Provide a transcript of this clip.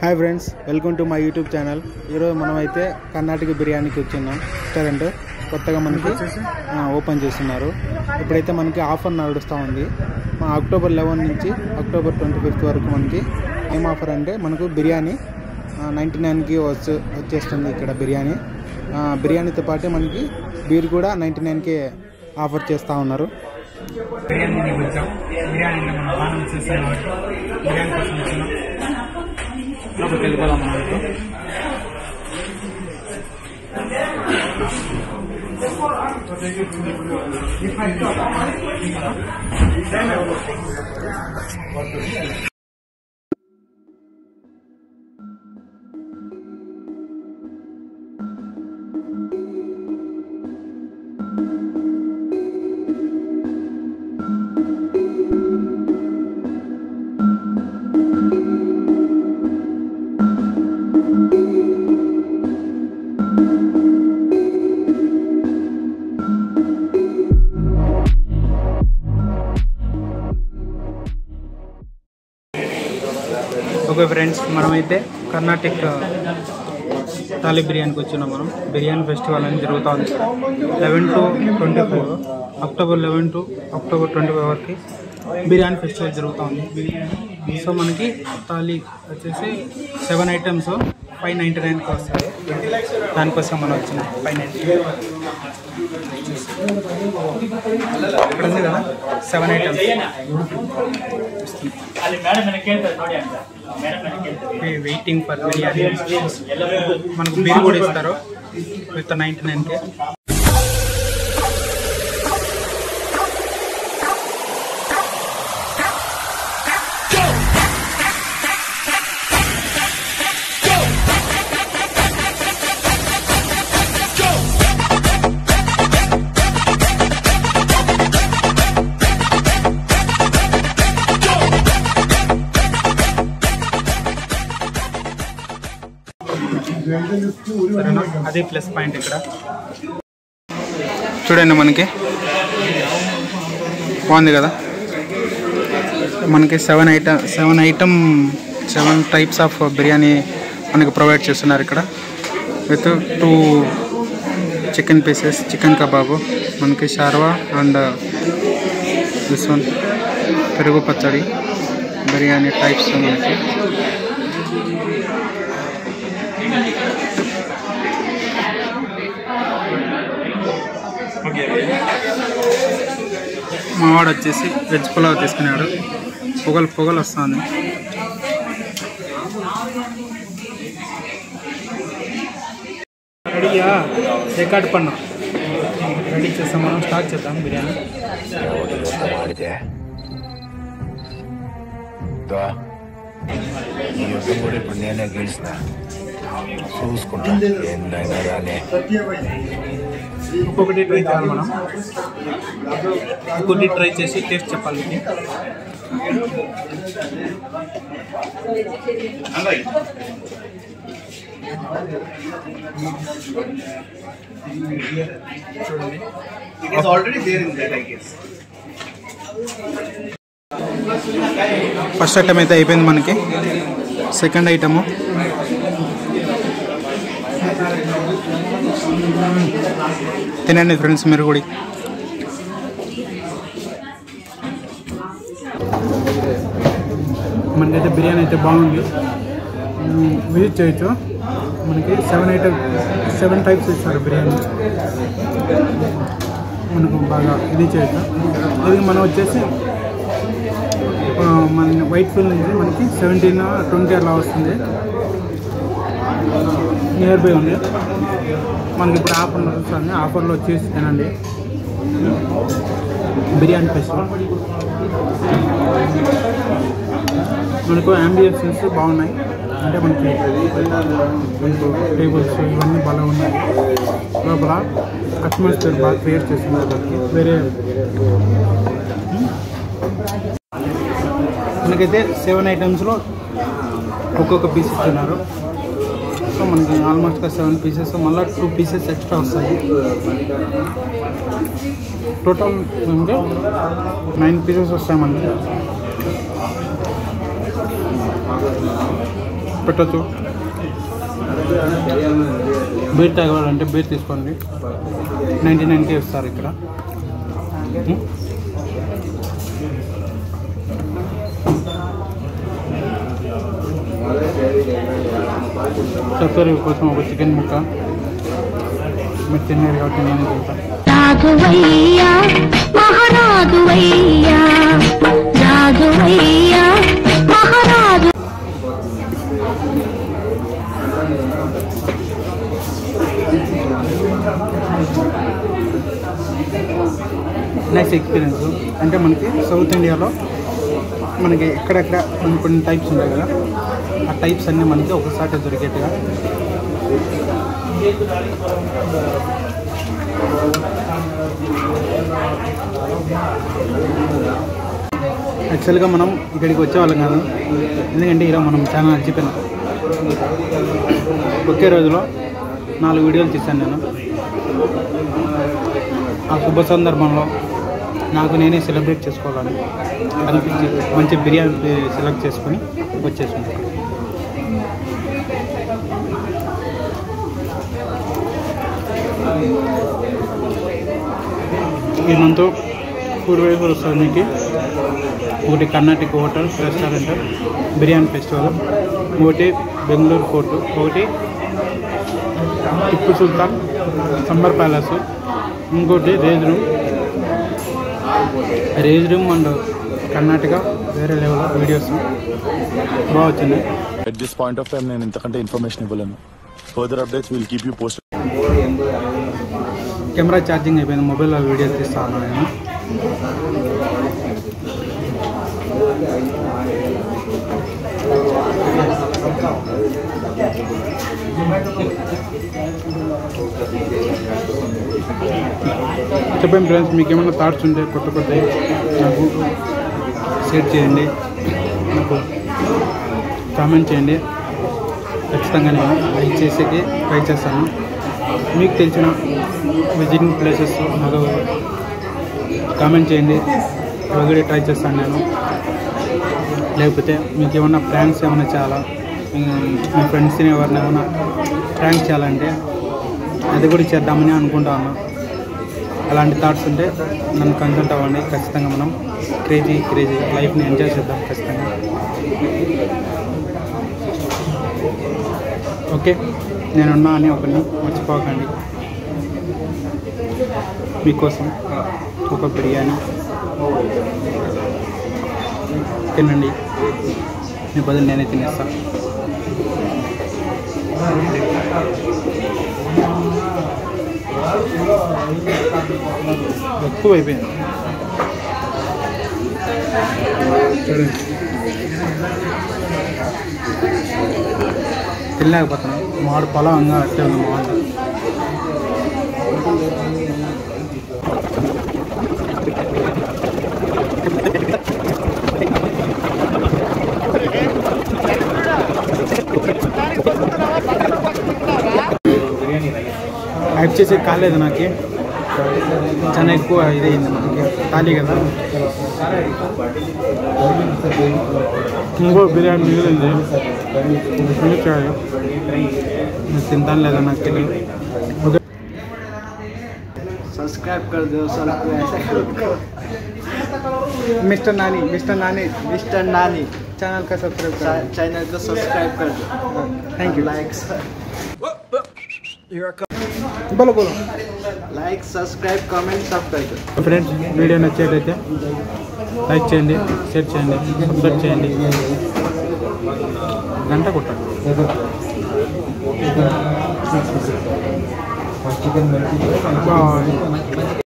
Hi friends welcome to my YouTube channel ఈరోజు మనం అయితే కర్ణాటక బిర్యానీకి వచ్చిన్నాం రెస్టారెంట్ కొత్తగా మనకి ఆ, ఓపెన్ చేస్తున్నారు ఇప్పుడైతే మనకి ఆఫర్ నడుస్తూ ఉంది మా అక్టోబర్ లెవెన్ నుంచి అక్టోబర్ ట్వంటీ ఫిఫ్త్ వరకు మనకి ఏం ఆఫర్ అంటే మనకు బిర్యానీ నైంటీ నైన్కి వచ్చి వచ్చేస్తుంది ఇక్కడ బిర్యానీ ఆ, బిర్యానీతో పాటే మనకి బీర్ కూడా నైంటీ నైన్కి ఆఫర్ చేస్తూ ఉన్నారు బిర్యానీకి వచ్చాం బిర్యానీని మనం బాగా చేస్తాం కాబట్టి బిర్యానీ కోసం వచ్చినాం లోపలికి వెళ్ళిపోదాం మనం ఓకే ఫ్రెండ్స్ మనమైతే కర్ణాటక తాలి బిర్యానీకి వచ్చినాం మనం బిర్యానీ ఫెస్టివల్ అని జరుగుతుంది eleven to twenty four October eleven to October twenty five వరకు బిర్యానీ ఫెస్టివల్ జరుగుతుంది సో మనకి తాలి వచ్చేసి సెవెన్ ఐటమ్స్ ఫైవ్ నైంటీ నైన్కి వస్తాయి దానికోసం మనం వచ్చినాం ఫైవ్ నైంటీ ఇక్కడ ఉంది కదా seven items waiting for biryani మనకు బిల్ కూడా ఇస్తారు విత్ నైంటీ నైన్కే సరేనా అదే ప్లస్ పాయింట్ ఇక్కడ చూడండి మనకి బాగుంది కదా మనకి seven item seven item seven types of biryani మనకి ప్రొవైడ్ చేస్తున్నారు ఇక్కడ with two chicken pieces chicken kebab మనకి షార్వా అండ్ దిస్ వన్ పెరుగు పచ్చడి బిర్యానీ టైప్స్ మనకి మావాడు వచ్చేసి వెజ్ పులావ్ తీసుకున్నాడు పొగలు పొగలు వస్తుంది రెడీయా రికార్డ్ పన్నా రెడీ చేస్తాం మనం స్టార్ట్ చేద్దాం బిర్యానీ ಮಾಡಿದೆ దా ఈ యుద్ధం కూడా ఇప్పుడు నేనే గెలిచిన చూసుకుంటా ఏందైనా రాలే ఒక్కొక్కటి ట్రై చేయాలి మనం ఒక్కొక్కటి ట్రై చేసి టేస్ట్ చెప్పాలి మీకు. చూడండి It is already there in that, I guess. First item అయితే అయిపోయింది మనకి సెకండ్ ఐటము తినండి ఫ్రెండ్స్ మీరు కూడా మనకైతే బిర్యానీ అయితే బాగుంది మ్మ్, విజిట్ చేయొచ్చు మనకి సెవెన్ ఐటమ్ సెవెన్ టైప్స్ ఇస్తారు బిర్యానీ మనకు బాగా ఇది చేయొచ్చు ఇది మనం వచ్చేసి ఆ, మన వైట్ ఫీల్ నుంచి మనకి సెవెంటీన్ ట్వంటీ అలా వస్తుంది నియర్ బై ఉంది మనకి ఇప్పుడు ఆఫర్ నడుస్తుంది ఆఫర్లో వచ్చేసి తినండి బిర్యానీ ఫెస్టివల్ మనకు అంబియన్సెస్ బాగున్నాయి అంటే మనకి మనకు టేబుల్స్ ఇవన్నీ బాగా ఉన్నాయి లోపల అట్మాస్ఫియర్ బాగా క్రియేట్ చేస్తున్నారు దానికి వేరే మనకైతే సెవెన్ ఐటమ్స్లో ఒక్కొక్క పీస్ ఇస్తున్నారు సో మనకి ఆల్మోస్ట్గా సెవెన్ పీసెస్ మళ్ళీ టూ పీసెస్ ఎక్స్ట్రా వస్తాయి టోటల్ అంటే నైన్ పీసెస్ వస్తాయి మనకి పెట్టచ్చు బీర్ తాగాలంటే బీర్ తీసుకోండి నైంటీ నైన్కి ఇస్తారు ఇక్కడ ఉం? చెప్పారు కోసం ఒక చికెన్ ముక్క మీరు తిన్నారు కాబట్టి నేను తింటాను రాఘవయ్యా మహారాజువయ్యా రాఘవయ్యా మహారాజు నైస్ ఎక్స్పీరియన్స్ అంటే మనకి సౌత్ ఇండియాలో మనకి ఎక్కడెక్కడ కొన్ని కొన్ని టైప్స్ ఉంటాయి కదా ఆ టైప్స్ అన్నీ మనకి ఒకసారి దొరికేట్టుగా యాక్చువల్గా మనం ఇక్కడికి వచ్చేవాళ్ళం కాదు ఎందుకంటే ఈరోజు మనం చాలా అలసిపోయినాం ఒకే రోజులో నాలుగు వీడియోలు తీశాను నేను ఆ శుభ సందర్భంలో నాకు నేనే సెలబ్రేట్ చేసుకోవాలని అనిపించి మంచి బిర్యానీ సెలెక్ట్ చేసుకొని వచ్చేసింది ఈ మంత్ పూర్వేశ్వర స్వామికి ఒకటి Karnataka hotel restaurant biryani festival ఒకటి బెంగళూరు ఫోర్టు ఒకటి టిప్పు సుల్తాన్ సమ్మర్ ప్యాలెస్ ఇంకోటి rage room rage room and Karnataka వేరే లెవెల్ వీడియోస్ బాగా వచ్చింది at this point of time నేను ఇంతకంటే ఇన్ఫర్మేషన్ ఇవ్వలేను further updates will keep you post camera charging అయిపోయింది మొబైల్లో వీడియో తీస్తాను నేను చెప్పండి ఫ్రెండ్స్ మీకు ఏమైనా థాట్స్ ఉంటే కొత్త కొత్త నాకు షేర్ చేయండి నాకు కామెంట్ చేయండి ఖచ్చితంగా నేను లైక్ చేసేకి ట్రై చేస్తాను మీకు తెలిసిన విజిటింగ్ ప్లేసెస్ నాకు కామెంట్ చేయండి ఒకటి ట్రై చేస్తాను నేను లేకపోతే మీకు ఏమన్నా ప్రాంక్స్ ఏమైనా చేయాలా మీ- మీ ఫ్రెండ్స్ని ఎవరిని ఏమైనా ప్రాంక్ చేయాలంటే అది కూడా చేద్దామని అనుకుంటా ఉన్నా అలాంటి థాట్స్ ఉంటే నన్ను కన్సల్ట్ అవ్వండి ఖచ్చితంగా మనం క్రేజీ క్రేజీ లైఫ్ని ఎంజాయ్ చేద్దాం ఖచ్చితంగా ఓకే నేనున్నా అని ఒకరిని మర్చిపోకండి మీకోసం ఒక బిర్యానీ తినండి మీ బదులు నేనే తినేస్తా ఎక్కువ అయిపోయింది చూడండి తినలేకపోతున్నాం మాడు పొలంగా అట్టే ఉంది మాట యాడ్ చేసే కాలేదు నాకు చాలా ఎక్కువ ఇదైంది మనకి ఖాళీ కదా ఇంకో బిర్యానీ మిగిలింది మిగిలిచాయి నేను తింటాను లేదా నాకు తెలియదు ఓకే सब्सक्राइब कर दो सबको ऐसा करो मिस्टर नानी मिस्टर नानी मिस्टर नानी चैनल का सब्सक्राइब कर चैनल को सब्सक्राइब कर दो थैंक यू लाइक बोलो बोलो लाइक सब्सक्राइब कमेंट सब कर दो ఫ్రెండ్స్ వీడియో నచ్చేటైతే లైక్ చేయండి షేర్ చేయండి సబ్స్క్రైబ్ చేయండి గంట కొట్టండి బాయ్